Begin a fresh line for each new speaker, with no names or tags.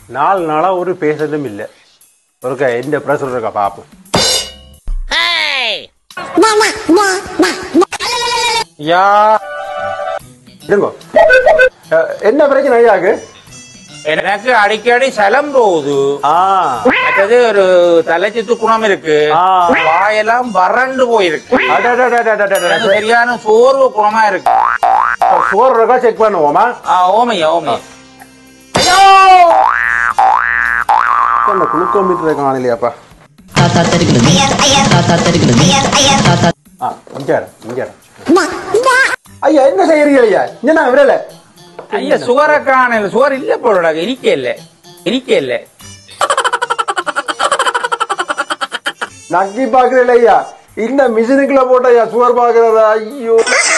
நாலு நாளா ஒரு பேசுறதும் இல்லை ஒருக்கா எந்த ப்ரெஷர் இருக்கா பாப்போம் யா இருங்கோ அஹ், என்ன பிரச்சனை ஐயாக்கு
எனக்கு அடிக்கடி சலம் போகுது
ஆ
மற்றது ஒரு தலைச்சித்து குணம் இருக்கு
ஆ.
வாயெல்லாம் வறண்டு போயிருக்கு
அடடடடடடடட.
எனக்கு சரியான சோர்வு குணமா இருக்கு
சோறு இருக்கா செக் பண்ணுவோமா
ஆ, ஓமையா ஓமையா
என்ன குளுக்கோ மீட்டர் காணலையாப்பா
தாத்தா தெருக்கிறது தாத்தா தெருக்கிறது தாத்தா
ஆ இங்க இரு, இங்க இரு. ஐயா என்ன செய்யறீங்க ஐயா என்ன விரல
ஐயா சுகரை காணல சுகர் இல்ல போலடா இனிக்க இல்ல இனிக்க இல்ல
நக்கி பாக்குறீங்களா ஐயா இந்த மிஷினுக்குள்ள போட்ட ஐயா சுகர் பாக்குறதா ஐயோ